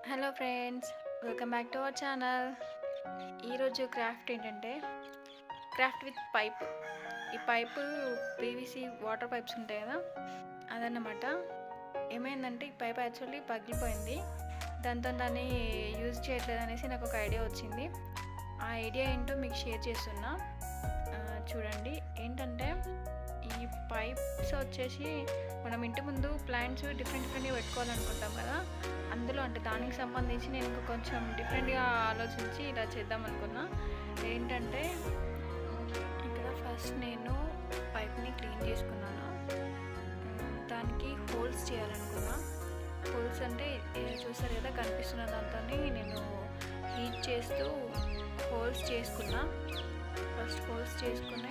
Hello friends welcome back to our channel ఈరోజు craft ఏంటంటే craft with pipe ఈ pipe PVC water pipes ఉంటాయి కదా అదన్నమాట ఏమైందంటే ఈ పైప్ యాక్చువల్లీ పగిలిపోయింది దాంతో దాన్ని యూజ్ చేయట్లేదు అనేసి నాకు ఒక ఐడియా వచ్చింది ఆ ఐడియా ఏంటో మీకు షేర్ చేస్తున్నా ఆ, చూడండి ఏంటంటే ఈ పైప్స్ వచ్చేసి మనం ఇంటి ముందు ప్లాంట్స్ డిఫరెంట్ డిఫరెంట్గా పెట్టుకోవాలనుకుంటాం కదా అందులో అంటే దానికి సంబంధించి నేను ఇంకా కొంచెం డిఫరెంట్గా ఆలోచించి ఇలా చేద్దాం అనుకున్నా ఏంటంటే ఇక్కడ ఫస్ట్ నేను పైప్ని క్లీన్ చేసుకున్నాను ఉమ్, దానికి హోల్స్ చేయాలనుకున్నా హోల్స్ అంటే ఏ చూసారు కదా కనిపిస్తున్న దాంతో నేను హీట్ చేస్తూ హోల్స్ చేసుకున్నా ఫస్ట్ హోల్స్ చేసుకుని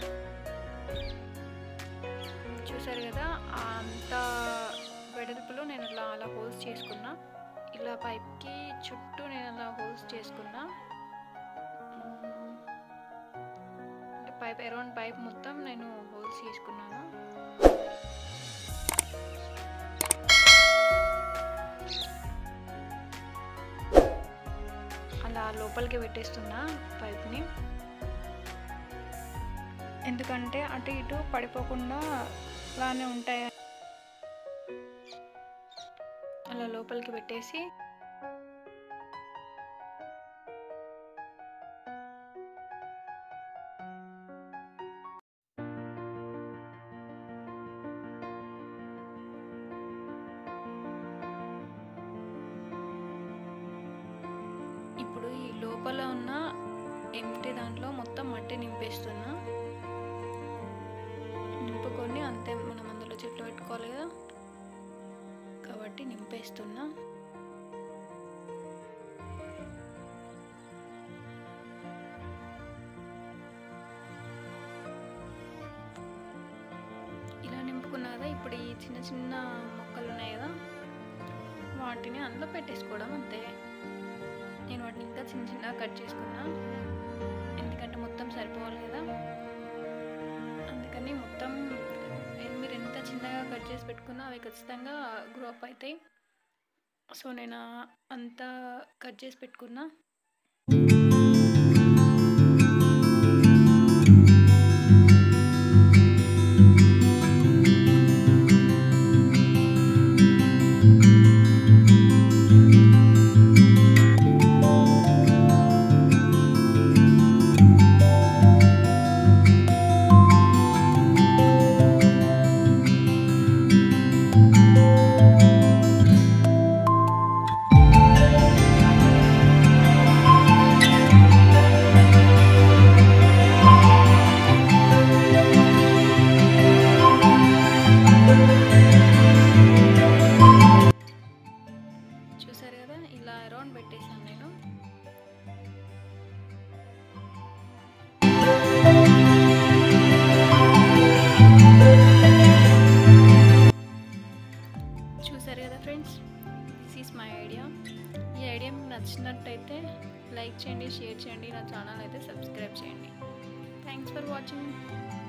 చూసారు కదా అంత వెడల్పులో నేను ఇలా అలా హోల్స్ చేసుకున్నా ఇలా పైప్కి చుట్టూ నేను అలా హోల్స్ చేసుకున్నా మ్మ్. అంటే పైప్ అరౌండ్ పైప్ మొత్తం నేను హోల్స్ చేసుకున్నాను అలా లోపలికి పెట్టేస్తున్నా పైప్ని ఎందుకంటే అటు ఇటు పడిపోకుండా అలానే ఉంటాయి అలా లోపలికి పెట్టేసి ఇప్పుడు ఈ లోపల ఉన్న ఎంటీ దాంట్లో మొత్తం మట్టి నింపేస్తున్నా నింపుకొని అంతే మనం అందులో చెట్లు పెట్టుకోవాలి కదా కాబట్టి నింపేస్తున్నా ఇలా నింపుకున్నా కదా ఇప్పుడు ఈ చిన్న చిన్న మొక్కలు ఉన్నాయి కదా వాటిని అందులో పెట్టేసుకోవడం అంతే నేను వాటిని ఇంకా చిన్న చిన్నగా కట్ చేసుకున్నా ఎందుకంటే మొత్తం సరిపోవాలి కదా అందుకని మొత్తం ఏ- మీరు ఎంత చిన్నగా కట్ చేసి పెట్టుకున్నా అవి ఖచ్చితంగా గ్రో అప్ అవుతాయి సో నేను అంతా కట్ చేసి పెట్టుకున్నా చూసారు కదా ఇలా అరౌండ్ పెట్టేశాను నేను చూసారు కదా friends this is my idea ఈ ఐడియా మీకు నచ్చినట్టయితే లైక్ చేయండి షేర్ చేయండి నా ఛానల్ అయితే సబ్స్క్రైబ్ చేయండి థ్యాంక్స్ ఫర్ వాచింగ్